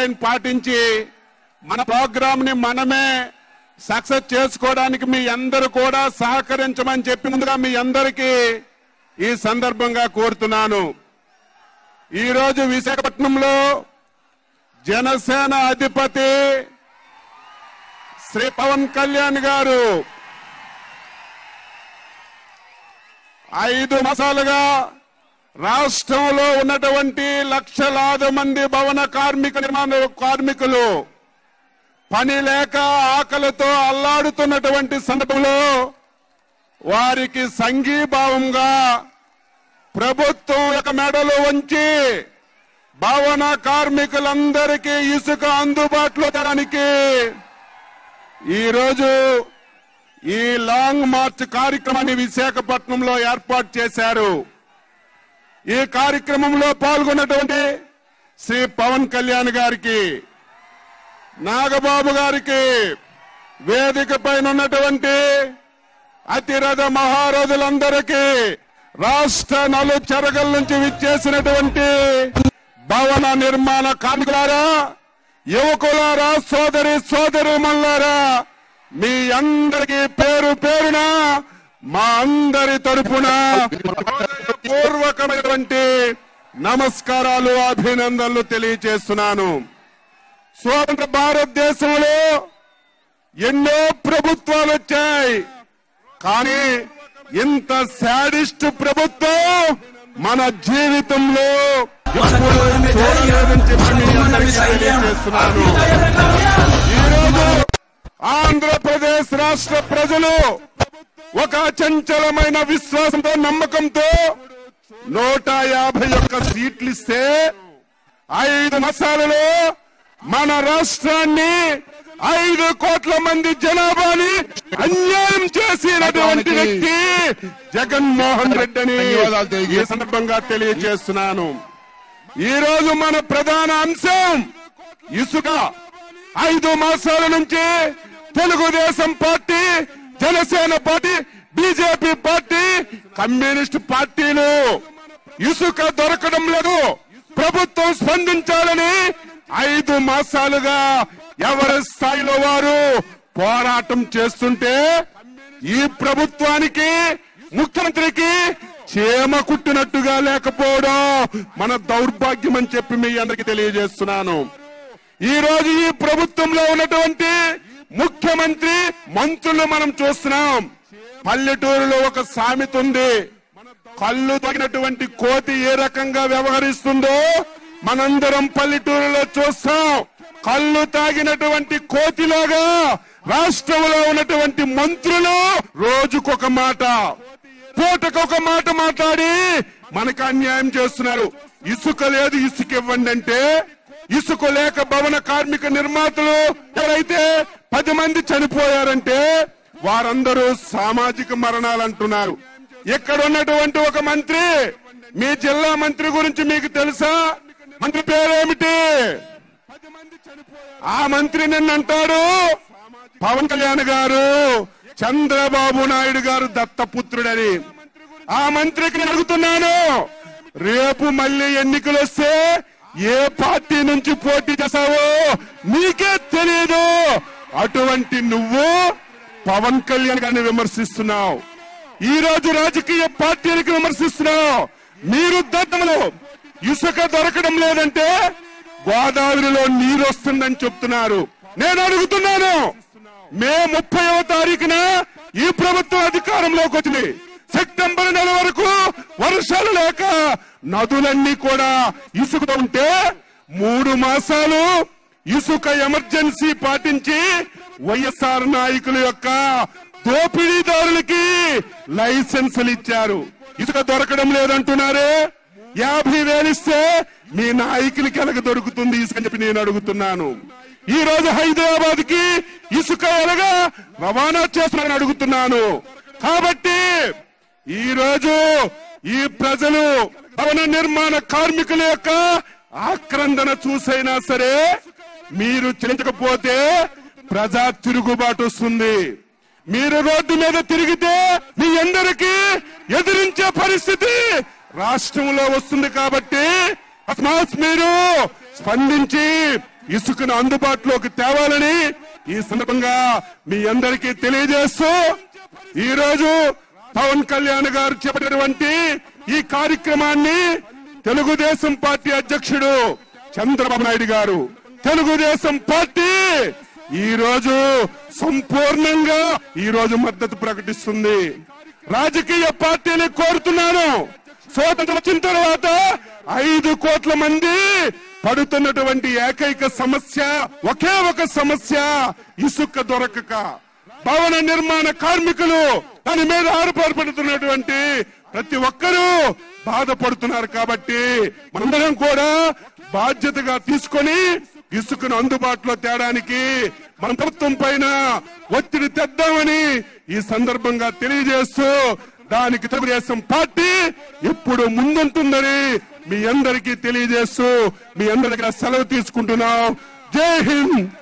Line పాటించి మన programme ని మనమే సక్సెస్ చేసుకోవడానికి మీ అందరూ కూడా సహకరించమని చెప్పి ముందుగా మీ అందరికీ ఈ సందర్భంగా కోరుతున్నాను ఈ రోజు విశాఖపట్నంలో జనసేన అధిపతి శ్రీ పవన్ కళ్యాణ్ గారు ఐదు మాసాలుగా రాష్ట్రంలో ఉన్నటువంటి లక్షలాది మంది భవన కార్మిక నిర్మాణ కార్మికులు పని లేక ఆకలితో అల్లాడుతున్నటువంటి సందర్భంలో వారికి సంఘీభావంగా ప్రభుత్వం యొక్క మెడలు వంచి భవన కార్మికులందరికీ ఇసుక అందుబాటులో తరానికి ఈరోజు ఈ లాంగ్ మార్చ్ కార్యక్రమాన్ని విశాఖపట్నంలో ఏర్పాటు చేశారు ఈ కార్యక్రమంలో పాల్గొన్నటువంటి శ్రీ పవన్ కళ్యాణ్ గారికి నాగబాబు గారికి వేదిక పైన ఉన్నటువంటి అతిరథ మహారథులందరికీ రాష్ట్ర నలు చెరగల నుంచి విచ్చేసినటువంటి భవన నిర్మాణ కార్మికులారా యువకులారా సోదరి సోదరి మల్లారా మీ అందరికీ పేరు పేరున మా అందరి తరపున పూర్వకమైనటువంటి నమస్కారాలు అభినందనలు తెలియజేస్తున్నాను స్వతంత్ర భారతదేశంలో ఎన్నో ప్రభుత్వాలు వచ్చాయి కానీ ఇంత శాడిస్ట్ ప్రభుత్వం మన జీవితంలో ఎప్పుడూ చూడలేదని చెప్పి మీ అందరికీ తెలియజేస్తున్నాను ఈరోజు ఆంధ్రప్రదేశ్ రాష్ట్ర ప్రజలు ఒక అచంచలమైన విశ్వాసంతో నమ్మకంతో నూట యాభై ఒక్క సీట్లు ఇస్తే ఐదు మసాలలో మన రాష్ట్రాన్ని ఐదు కోట్ల మంది జనాభాని అన్యాయం చేసినటువంటి వ్యక్తి జగన్మోహన్ రెడ్డి అని ధన్యవాదాలు ఈ తెలియజేస్తున్నాను. సందర్భంగా తెలియజేస్తున్నాను ఈ రోజు మన ప్రధాన అంశం ఇసుక ఐదు మాసాల నుంచి Telugu Desam party Janasena party BJP party communist పార్టీలు ఇసుక దొరకడం లేదు ప్రభుత్వం స్పందించాలని ఐదు మాసాలుగా ఎవరి స్థాయిలో వారు పోరాటం చేస్తుంటే ఈ ప్రభుత్వానికి ముఖ్యమంత్రికి చేమ కుట్టినట్టుగా లేకపోవడం మన దౌర్భాగ్యం అని చెప్పి మీ అందరికి తెలియజేస్తున్నాను ఈ రోజు ఈ ప్రభుత్వంలో ఉన్నటువంటి ముఖ్యమంత్రి మంత్రులు మనం చూస్తున్నాం పల్లెటూరులో ఒక సామెత ఉంది కళ్ళు తగినటువంటి కోతి ఏ రకంగా వ్యవహరిస్తుందో మనందరం పల్లెటూరులో చూస్తాం కళ్ళు తాగినటువంటి కోతిలాగా రాష్ట్రంలో ఉన్నటువంటి మంత్రులు రోజుకొక మాట పూటకొక మాట మాట్లాడి మనకు అన్యాయం చేస్తున్నారు ఇసుక లేదు ఇసుక ఇవ్వండి అంటే ఇసుక లేక భవన కార్మిక నిర్మాతలు ఎవరైతే పది మంది చనిపోయారంటే వారందరూ సామాజిక మరణాలు అంటున్నారు ఇక్కడ ఉన్నటువంటి ఒక మంత్రి మీ జిల్లా మంత్రి గురించి మీకు తెలుసా మంత్రి పేరేమిటి ఆ మంత్రి నిన్న అంటాడు పవన్ కళ్యాణ్ గారు చంద్రబాబు నాయుడు గారు దత్తపుత్రుడని ఆ మంత్రికి నేను అడుగుతున్నాను రేపు మళ్ళీ ఎన్నికలు వస్తే ఏ పార్టీ నుంచి పోటీ చేస్తావో నీకే తెలియదు అటువంటి నువ్వు పవన్ కళ్యాణ్ గారిని విమర్శిస్తున్నావు ఈ రోజు రాజకీయ పార్టీలకు విమర్శిస్తున్నావు మీరు దత్తములు ఇసుక దొరకడం లేదంటే గోదావరిలో నీరు వస్తుందని చెప్తున్నారు నేను అడుగుతున్నాను మే ముప్పైవ తారీఖున ఈ ప్రభుత్వం అధికారంలోకి వచ్చింది సెప్టెంబర్ నెల వరకు వర్షాలు లేక నదులన్నీ కూడా ఇసుకతో ఉంటే మూడు మాసాలు ఇసుక ఎమర్జెన్సీ పాటించి వైఎస్ఆర్ నాయకుల యొక్క దోపిడీదారులకి లైసెన్సులు ఇచ్చారు ఇసుక దొరకడం లేదంటున్నారే యాభై వేలు ఇస్తే మీ నాయకులకి ఎలాగ దొరుకుతుంది ఇసుక అని చెప్పి నేను అడుగుతున్నాను ఈ రోజు హైదరాబాద్ కి ఇసుక ఎలాగా రవాణా చేస్తున్నారని అడుగుతున్నాను కాబట్టి ఈ రోజు ఈ ప్రజలు భవన నిర్మాణ కార్మికుల యొక్క ఆక్రందన చూసైనా సరే మీరు చెల్లించకపోతే ప్రజా తిరుగుబాటు వస్తుంది మీరు రోడ్డు మీద తిరిగితే మీ అందరికీ ఎదిరించే పరిస్థితి రాష్ట్రంలో వస్తుంది కాబట్టి అస్మాత్ మీరు స్పందించి ఇసుకను అందుబాటులోకి తేవాలని ఈ సందర్భంగా మీ అందరికీ తెలియజేస్తూ ఈ రోజు పవన్ కళ్యాణ్ గారు చెప్పినటువంటి ఈ కార్యక్రమాన్ని తెలుగుదేశం పార్టీ అధ్యక్షుడు చంద్రబాబు నాయుడు గారు తెలుగుదేశం పార్టీ ఈ రోజు సంపూర్ణంగా ఈ రోజు మద్దతు ప్రకటిస్తుంది రాజకీయ పార్టీని కోరుతున్నాను స్వాతంత్రం వచ్చిన తర్వాత ఐదు కోట్ల మంది పడుతున్నటువంటి ఏకైక సమస్య ఒకే ఒక సమస్య ఇసుక దొరకక భవన నిర్మాణ కార్మికులు దాని మీద ఆధారపడుతున్నటువంటి ప్రతి ఒక్కరూ బాధపడుతున్నారు కాబట్టి మనందరం కూడా బాధ్యతగా తీసుకొని ఇసుకను అందుబాటులో తేడానికి మన ప్రభుత్వం పైన ఒత్తిడి తెద్దామని ఈ సందర్భంగా తెలియజేస్తూ దానికి తెలుగుదేశం పార్టీ ఇప్పుడు ముందుంటుందని మీ అందరికీ తెలియజేస్తూ మీ అందరికీ సెలవు తీసుకుంటున్నాం జై హింద్